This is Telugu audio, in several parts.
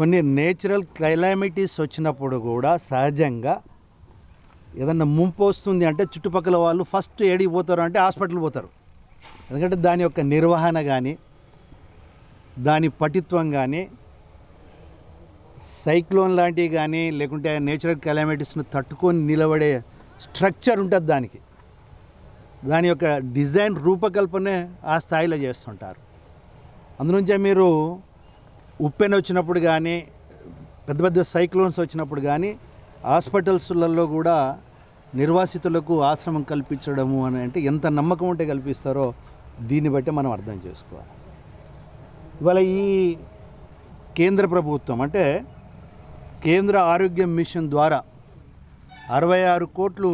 కొన్ని నేచురల్ క్లైమాటిస్ వచ్చినప్పుడు కూడా సహజంగా ఏదన్నా ముంపు వస్తుంది అంటే చుట్టుపక్కల వాళ్ళు ఫస్ట్ ఏడికి పోతారు అంటే హాస్పిటల్ పోతారు ఎందుకంటే దాని యొక్క నిర్వహణ కానీ దాని పటిత్వం కానీ సైక్లోన్ లాంటివి కానీ లేకుంటే నేచురల్ కెలామిటీస్ను తట్టుకొని నిలబడే స్ట్రక్చర్ ఉంటుంది దానికి దాని యొక్క డిజైన్ రూపకల్పనే ఆ స్థాయిలో చేస్తుంటారు అందునుంచే మీరు ఉప్పెన వచ్చినప్పుడు కానీ పెద్ద పెద్ద సైక్లోన్స్ వచ్చినప్పుడు కానీ హాస్పిటల్స్లలో కూడా నిర్వాసితులకు ఆశ్రమం కల్పించడము అని అంటే ఎంత నమ్మకం ఉంటే కల్పిస్తారో దీన్ని బట్టి మనం అర్థం చేసుకోవాలి ఇవాళ ఈ కేంద్ర ప్రభుత్వం అంటే కేంద్ర ఆరోగ్య మిషన్ ద్వారా అరవై ఆరు కోట్లు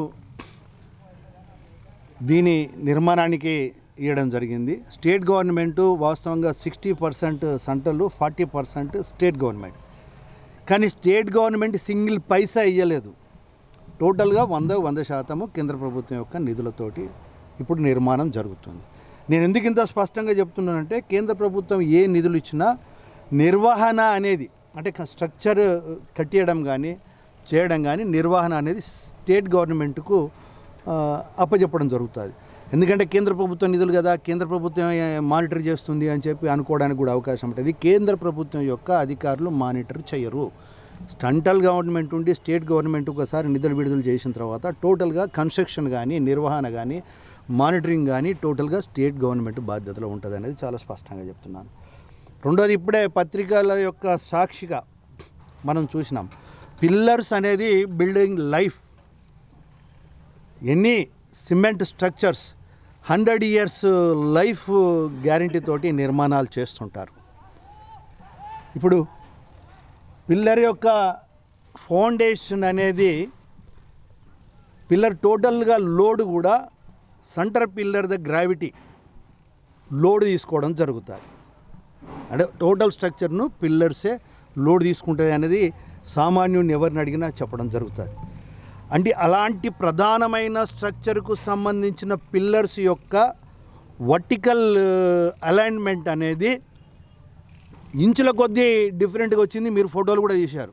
దీని నిర్మాణానికి ఇవ్వడం జరిగింది స్టేట్ గవర్నమెంటు వాస్తవంగా sixty percent central forty percent state government కానీ స్టేట్ గవర్నమెంట్ సింగిల్ పైసా ఇవ్వలేదు టోటల్గా వంద వంద శాతము కేంద్ర ప్రభుత్వం యొక్క నిధులతోటి ఇప్పుడు నిర్మాణం జరుగుతుంది నేను ఎందుకు ఇంత స్పష్టంగా చెప్తున్నానంటే కేంద్ర ప్రభుత్వం ఏ నిధులు ఇచ్చినా నిర్వహణ అనేది అంటే స్ట్రక్చర్ కట్టేయడం కానీ చేయడం కానీ నిర్వహణ అనేది స్టేట్ గవర్నమెంట్కు ఆ, అప్పచెప్పడం జరుగుతుంది ఎందుకంటే కేంద్ర ప్రభుత్వం నిధులు కదా కేంద్ర ప్రభుత్వం మానిటర్ చేస్తుంది అని చెప్పి అనుకోవడానికి కూడా అవకాశం ఉంటుంది కేంద్ర ప్రభుత్వం యొక్క అధికారులు మానిటర్ చేయరు సెంట్రల్ గవర్నమెంట్ ఉండి స్టేట్ గవర్నమెంట్ ఒకసారి నిధులు విడుదల చేసిన తర్వాత టోటల్గా కన్స్ట్రక్షన్ కానీ నిర్వహణ కానీ మానిటరింగ్ కానీ టోటల్గా స్టేట్ గవర్నమెంట్ బాధ్యతలో ఉంటుంది అనేది చాలా స్పష్టంగా చెప్తున్నాను రెండోది ఇప్పుడే పత్రికల యొక్క సాక్షిగా మనం చూసినాం పిల్లర్స్ అనేది బిల్డింగ్ లైఫ్ ఎన్ని cement structures hundred years life guarantee తోటి నిర్మాణాలు చేస్తుంటారు ఇప్పుడు పిల్లర్ యొక్క ఫౌండేషన్ అనేది పిల్లర్ టోటల్గా లోడ్ కూడా centre pillar the gravity load తీసుకోవడం జరుగుతుంది అంటే టోటల్ స్ట్రక్చర్ను పిల్లర్సే లోడ్ తీసుకుంటుంది అనేది సామాన్యుని ఎవరిని అడిగినా చెప్పడం జరుగుతుంది అంటే అలాంటి ప్రధానమైన స్ట్రక్చర్కు సంబంధించిన పిల్లర్స్ యొక్క వర్టికల్ అలైన్మెంట్ అనేది ఇంచుల కొద్దీ డిఫరెంట్గా వచ్చింది మీరు ఫోటోలు కూడా తీశారు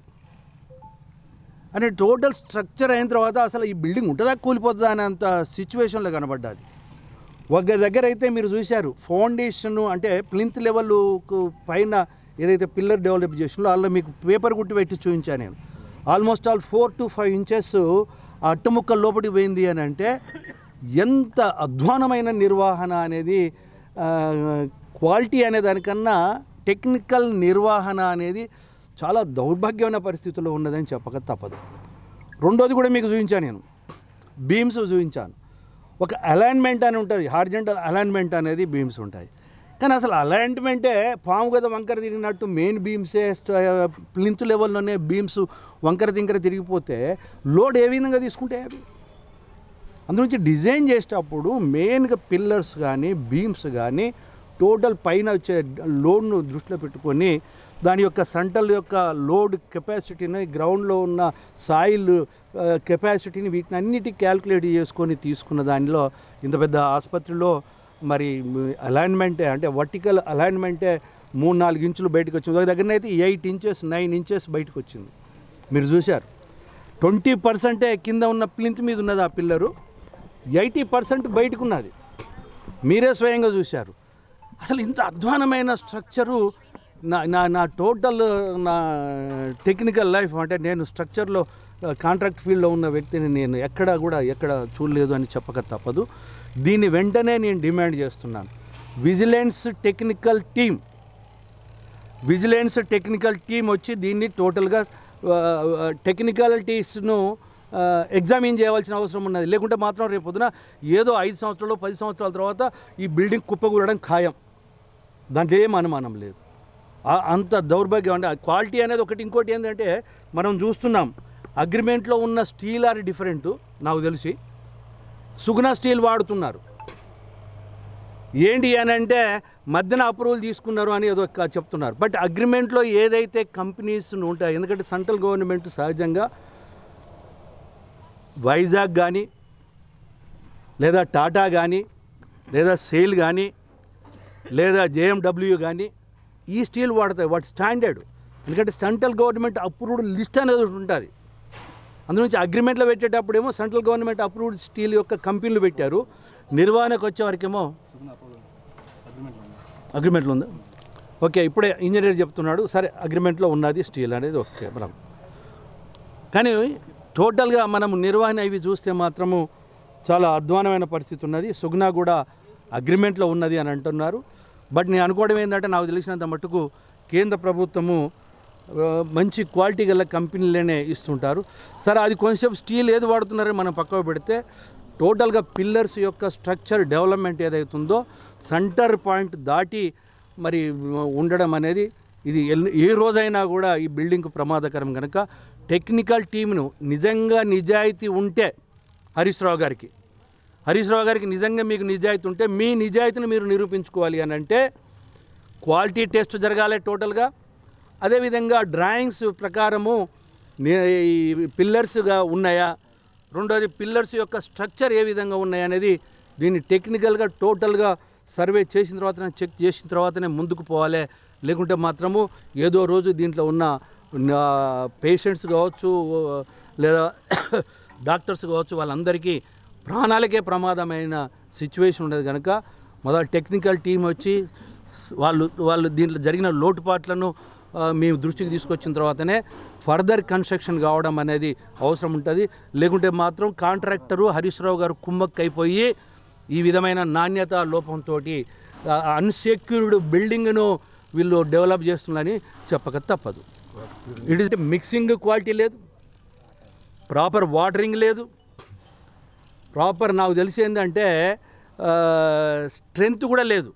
అంటే టోటల్ స్ట్రక్చర్ అయిన తర్వాత అసలు ఈ బిల్డింగ్ ఉంటుందా కూలిపోతుందా అనేంత సిచ్యువేషన్లో కనబడ్డది ఒక దగ్గర అయితే మీరు చూశారు ఫౌండేషన్ అంటే ప్లింత్ లెవెల్ పైన ఏదైతే పిల్లర్ డెవలప్ చేసినో అందులో మీకు పేపర్ గుట్టి పెట్టి చూపించాను నేను almost all four to five inches ఆ అట్టముక్క లోపలికి పోయింది అని అంటే ఎంత అధ్వానమైన నిర్వహణ అనేది ఆ, క్వాలిటీ అనే దానికన్నా టెక్నికల్ నిర్వహణ అనేది చాలా దౌర్భాగ్యమైన పరిస్థితుల్లో ఉన్నదని చెప్పక తప్పదు రెండోది కూడా మీకు చూపించాను నేను బీమ్స్ చూపించాను ఒక అలైన్మెంట్ అని ఉంటుంది హార్జెంటల్ అలైన్మెంట్ అనేది బీమ్స్ ఉంటాయి కానీ అసలు అలైన్మెంటే పాము కదా వంకర తిరిగినట్టు మెయిన్ బీమ్సే ప్లింత్ లెవెల్లోనే బీమ్స్ వంకర తింకర తిరిగిపోతే లోడ్ ఏ విధంగా తీసుకుంటే అవి అందునుంచి డిజైన్ చేసేటప్పుడు మెయిన్గా పిల్లర్స్ కానీ బీమ్స్ కానీ టోటల్ పైన వచ్చే లోడ్ను దృష్టిలో పెట్టుకొని దాని యొక్క సెంట్రల్ యొక్క లోడ్ కెపాసిటీని గ్రౌండ్లో ఉన్న సాయిల్ కెపాసిటీని వీటిని అన్నిటి క్యాల్కులేట్ చేసుకొని తీసుకున్న దానిలో ఇంత పెద్ద ఆసుపత్రిలో మరి అలైన్మెంటే అంటే వర్టికల్ అలైన్మెంటే మూడు నాలుగు ఇంచులు బయటకు వచ్చింది ఒక దగ్గరనైతే ఎయిట్ ఇంచెస్ నైన్ ఇంచెస్ బయటకు వచ్చింది మీరు చూశారు ట్వంటీ పర్సెంటే కింద ఉన్న ప్లింత్ మీద ఉన్నది ఆ పిల్లరు ఎయిటీ పర్సెంట్ బయటకు ఉన్నది మీరే స్వయంగా చూశారు అసలు ఇంత అధ్వానమైన స్ట్రక్చరు నా నా నా టోటల్ నా టెక్నికల్ లైఫ్ అంటే నేను స్ట్రక్చర్లో కాంట్రాక్ట్ ఫీల్డ్లో ఉన్న వ్యక్తిని నేను ఎక్కడ కూడా ఎక్కడ చూడలేదు అని చెప్పక తప్పదు దీన్ని వెంటనే నేను డిమాండ్ చేస్తున్నాను vigilance technical team vigilance technical team వచ్చి దీన్ని టోటల్గా టెక్నికాలిటీస్ను ఎగ్జామిన్ చేయవలసిన అవసరం ఉన్నది లేకుంటే మాత్రం రేపు పొద్దున ఏదో ఐదు సంవత్సరాలు పది సంవత్సరాల తర్వాత ఈ బిల్డింగ్ కుప్పకూడడం ఖాయం దాంట్లో ఏం అనుమానం లేదు ఆ- అంత దౌర్భాగ్యం అంటే క్వాలిటీ అనేది ఒకటి ఇంకోటి ఏంటంటే మనం చూస్తున్నాం అగ్రిమెంట్లో ఉన్న స్టీల్ ఆర్ డిఫరెంట్ నాకు తెలిసి సుగుణ స్టీల్ వాడుతున్నారు ఏంటి అని అంటే మధ్యన అప్రూవల్ తీసుకున్నారు అని ఏదో క- చెప్తున్నారు బట్ అగ్రిమెంట్లో ఏదైతే కంపెనీస్ ఉంటాయి ఎందుకంటే సెంట్రల్ గవర్నమెంట్ సహజంగా వైజాగ్ కానీ లేదా టాటా కానీ లేదా సేల్ కానీ లేదా జేఎండబ్ల్యూ కానీ ఈ స్టీల్ వాడతాయి వాటి స్టాండర్డ్ ఎందుకంటే సెంట్రల్ గవర్నమెంట్ అప్రూవ్డ్ లిస్ట్ అనేది ఒకటి ఉంటుంది అందునుంచి అగ్రిమెంట్లో పెట్టేటప్పుడేమో సెంట్రల్ గవర్నమెంట్ అప్రూవ్డ్ స్టీల్ యొక్క కంపెనీలు పెట్టారు నిర్వహణకు వచ్చే వరకేమో అగ్రిమెంట్లో ఉందా ఓకే ఇప్పుడే ఇంజనీర్ చెప్తున్నాడు సరే అగ్రిమెంట్లో ఉన్నది స్టీల్ అనేది ఓకే మనం కానీ టోటల్గా మనం నిర్వహణ ఇవి చూస్తే మాత్రము చాలా అధ్వానమైన పరిస్థితి ఉన్నది సుగ్నా కూడా అగ్రిమెంట్లో ఉన్నది అని అంటున్నారు బట్ నేను అనుకోవడం ఏంటంటే నాకు తెలిసినంత మట్టుకు కేంద్ర ప్రభుత్వము ఆ, మంచి క్వాలిటీ గల కంపెనీలనే ఇస్తుంటారు సరే అది కొంచెం స్టీల్ ఏది వాడుతున్నారో మనం పక్కకు పెడితే టోటల్గా పిల్లర్స్ యొక్క స్ట్రక్చర్ డెవలప్మెంట్ ఏదైతుందో సెంటర్ పాయింట్ దాటి మరి ఉండడం అనేది ఇది ఎల్- ఏ రోజైనా కూడా ఈ బిల్డింగ్కు ప్రమాదకరం కనుక టెక్నికల్ టీంను నిజంగా నిజాయితీ ఉంటే హరీష్ రావు గారికి హరీష్ రావు గారికి నిజంగా మీకు నిజాయితీ ఉంటే మీ నిజాయితీని మీరు నిరూపించుకోవాలి అని అంటే క్వాలిటీ టెస్ట్ జరగాలి టోటల్గా అదేవిధంగా డ్రాయింగ్స్ ప్రకారము నే- ఈ పిల్లర్స్గా ఉన్నాయా రెండోది పిల్లర్స్ యొక్క స్ట్రక్చర్ ఏ విధంగా ఉన్నాయి అనేది దీన్ని టెక్నికల్గా టోటల్గా సర్వే చేసిన తర్వాతనే చెక్ చేసిన తర్వాతనే ముందుకు పోవాలి లేకుంటే మాత్రము ఏదో రోజు దీంట్లో ఉన్న పేషెంట్స్ కావచ్చు లేదా డాక్టర్స్ కావచ్చు వాళ్ళందరికీ ప్రాణాలకే ప్రమాదమైన సిచ్యువేషన్ ఉండదు కనుక మొదలు టెక్నికల్ టీం వచ్చి స్- వాళ్ళు వాళ్ళు దీంట్లో జరిగిన లోటుపాట్లను ఆ, మేము దృష్టికి తీసుకొచ్చిన తర్వాతనే ఫర్దర్ కన్స్ట్రక్షన్ కావడం అనేది అవసరం ఉంటుంది లేకుంటే మాత్రం కాంట్రాక్టరు హరీష్ రావు గారు కుమ్మక్ అయిపోయి ఈ విధమైన నాణ్యత లోపంతో అన్సెక్యూర్డ్ బిల్డింగ్ను వీళ్ళు డెవలప్ చేస్తున్నారని చెప్పక తప్పదు ఇట్ ఇస్ మిక్సింగ్ క్వాలిటీ లేదు ప్రాపర్ వాటరింగ్ లేదు ప్రాపర్ నాకు తెలిసి ఏంటంటే స్ట్రెంగ్త్ కూడా లేదు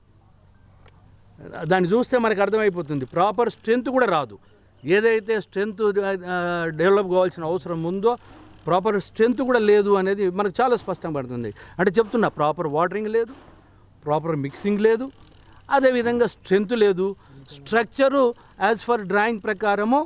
దాన్ని చూస్తే మనకు అర్థమైపోతుంది ప్రాపర్ స్ట్రెంగ్త్ కూడా రాదు ఏదైతే స్ట్రెంగ్త్ డెవలప్ కావాల్సిన అవసరం ఉందో ప్రాపర్ స్ట్రెంగ్త్ కూడా లేదు అనేది మనకు చాలా స్పష్టంగా పడుతుంది అంటే చెప్తున్నా ప్రాపర్ వాటరింగ్ లేదు ప్రాపర్ మిక్సింగ్ లేదు అదేవిధంగా స్ట్రెంగ్త్ లేదు స్ట్రక్చరు యాజ్ ఫర్ డ్రాయింగ్ ప్రకారము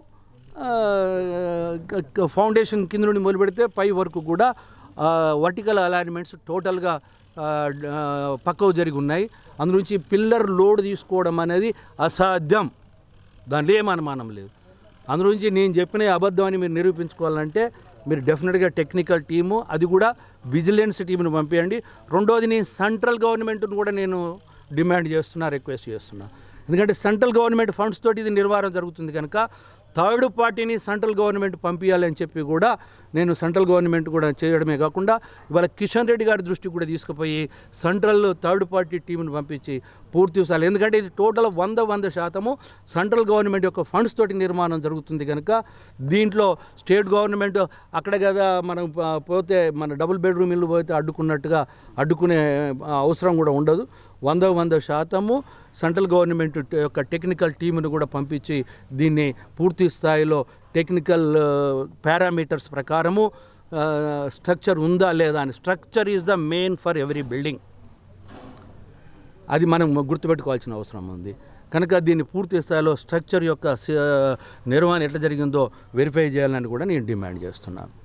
ఫౌండేషన్ కింద నుండి మొదలు పెడితే పై వరకు కూడా వర్టికల్ అలైన్మెంట్స్ టోటల్గా ఆ, డ- ఆ, పక్కకు జరిగి ఉన్నాయి అందు నుంచి పిల్లర్ లోడ్ తీసుకోవడం అనేది అసాధ్యం దాంట్లో ఏం అనుమానం లేదు అందు నుంచి నేను చెప్పిన అబద్ధం అని మీరు నిరూపించుకోవాలంటే మీరు డెఫినెట్గా టెక్నికల్ టీము అది కూడా విజిలెన్స్ టీంను పంపించండి రెండోది నేను సెంట్రల్ గవర్నమెంట్ను కూడా నేను డిమాండ్ చేస్తున్నా రిక్వెస్ట్ చేస్తున్నా ఎందుకంటే సెంట్రల్ గవర్నమెంట్ ఫండ్స్ తోటి ఇది నిర్వహణ జరుగుతుంది కనుక థర్డ్ పార్టీని సెంట్రల్ గవర్నమెంట్ పంపించాలని చెప్పి కూడా నేను సెంట్రల్ గవర్నమెంట్ కూడా చేయడమే కాకుండా ఇవాళ కిషన్ రెడ్డి గారి దృష్టికి కూడా తీసుకుపోయి సెంట్రల్ థర్డ్ పార్టీ టీంని పంపించి పూర్తి విషయాలు ఎందుకంటే ఇది టోటల్ వంద వంద శాతము సెంట్రల్ గవర్నమెంట్ యొక్క ఫండ్స్ తోటి నిర్మాణం జరుగుతుంది కనుక దీంట్లో స్టేట్ గవర్నమెంట్ అక్కడ కదా మనం ప- పోతే మన డబుల్ బెడ్రూమ్ ఇల్లు పోతే అడ్డుకున్నట్టుగా అడ్డుకునే ఆ, అవసరం కూడా ఉండదు వంద వంద శాతము సెంట్రల్ గవర్నమెంట్ ట- యొక్క టెక్నికల్ టీమును కూడా పంపించి దీన్ని పూర్తి స్థాయిలో టెక్నికల్ పారామీటర్స్ ప్రకారము స్ట్రక్చర్ ఉందా లేదా అని structure is the main for every building అది మనం గుర్తుపెట్టుకోవాల్సిన అవసరం ఉంది కనుక దీన్ని పూర్తి స్థాయిలో స్ట్రక్చర్ యొక్క స- నిర్వహణ ఎట్లా జరిగిందో వెరిఫై చేయాలని కూడా నేను డిమాండ్ చేస్తున్నాను